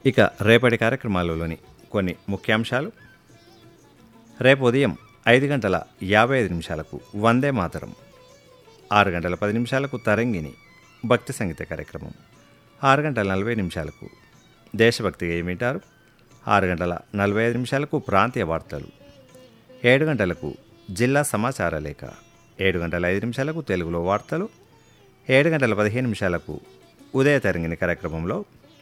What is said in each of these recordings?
ఇక రేపటి కార్యక్రమాలలోని కొన్ని ముఖ్యాంశాలు రేపు ఉదయం ఐదు గంటల యాభై ఐదు నిమిషాలకు వందే మాతరం ఆరు గంటల పది నిమిషాలకు తరంగిణి భక్తి సంగీత కార్యక్రమం ఆరు గంటల నలభై నిమిషాలకు దేశభక్తి గేయం వింటారు ఆరు గంటల నలభై ఐదు నిమిషాలకు ప్రాంతీయ వార్తలు ఏడు గంటలకు జిల్లా సమాచార లేఖ ఏడు గంటల ఐదు నిమిషాలకు తెలుగులో వార్తలు ఏడు గంటల పదిహేను నిమిషాలకు ఉదయ తరంగిణి కార్యక్రమంలో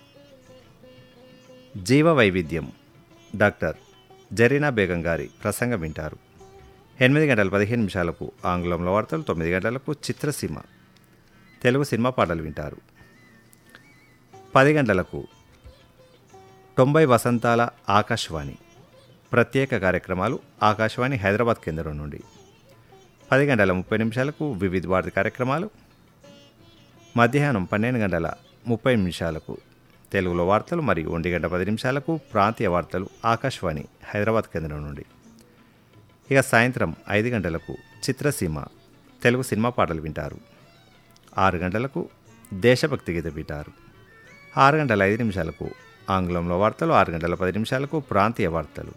జీవ వైవిధ్యం డాక్టర్ జరీనా బేగం గారి ప్రసంగం వింటారు ఎనిమిది గంటల పదిహేను నిమిషాలకు ఆంగ్లంలో వార్తలు తొమ్మిది గంటలకు చిత్రసీమ తెలుగు సినిమా పాటలు వింటారు పది గంటలకు తొంభై వసంతాల ఆకాశవాణి ప్రత్యేక కార్యక్రమాలు ఆకాశవాణి హైదరాబాద్ కేంద్రం నుండి పది గంటల ముప్పై నిమిషాలకు వివిధ భారతి కార్యక్రమాలు మధ్యాహ్నం పన్నెండు గంటల ముప్పై నిమిషాలకు తెలుగులో వార్తలు మరియు ఒంటి గంట పది నిమిషాలకు ప్రాంతీయ వార్తలు ఆకాశవాణి హైదరాబాద్ కేంద్రం నుండి ఇక సాయంత్రం ఐదు గంటలకు చిత్రసీమ తెలుగు సినిమా పాటలు వింటారు ఆరు గంటలకు దేశభక్తి గీత వింటారు ఆరు గంటల ఐదు నిమిషాలకు ఆంగ్లంలో వార్తలు ఆరు గంటల పది నిమిషాలకు ప్రాంతీయ వార్తలు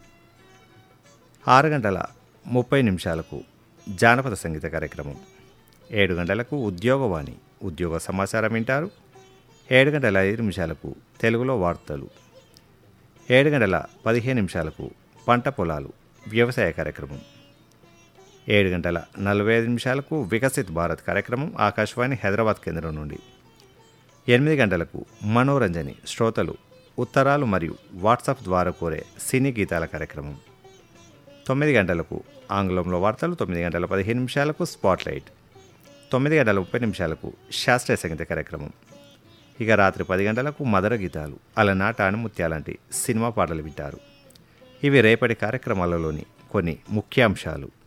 ఆరు గంటల ముప్పై నిమిషాలకు జానపద సంగీత కార్యక్రమం ఏడు గంటలకు ఉద్యోగవాణి ఉద్యోగ సమాచారం వింటారు ఏడు గంటల ఐదు నిమిషాలకు తెలుగులో వార్తలు ఏడు గంటల పదిహేను నిమిషాలకు పంట పొలాలు వ్యవసాయ కార్యక్రమం ఏడు గంటల నలభై ఐదు నిమిషాలకు వికసిత్ భారత్ కార్యక్రమం ఆకాశవాణి హైదరాబాద్ కేంద్రం నుండి ఎనిమిది గంటలకు మనోరంజని శ్రోతలు ఉత్తరాలు మరియు వాట్సాప్ ద్వారా కోరే సినీ గీతాల కార్యక్రమం తొమ్మిది గంటలకు ఆంగ్లంలో వార్తలు తొమ్మిది గంటల పదిహేను నిమిషాలకు స్పాట్లైట్ తొమ్మిది గంటల ముప్పై నిమిషాలకు శాస్త్రీయ సంగీత కార్యక్రమం ఇక రాత్రి పది గంటలకు మదర గీతాలు అలనాట అణుముత్యాలంటి సినిమా పాటలు వింటారు ఇవి రేపటి కార్యక్రమాలలోని కొన్ని ముఖ్యాంశాలు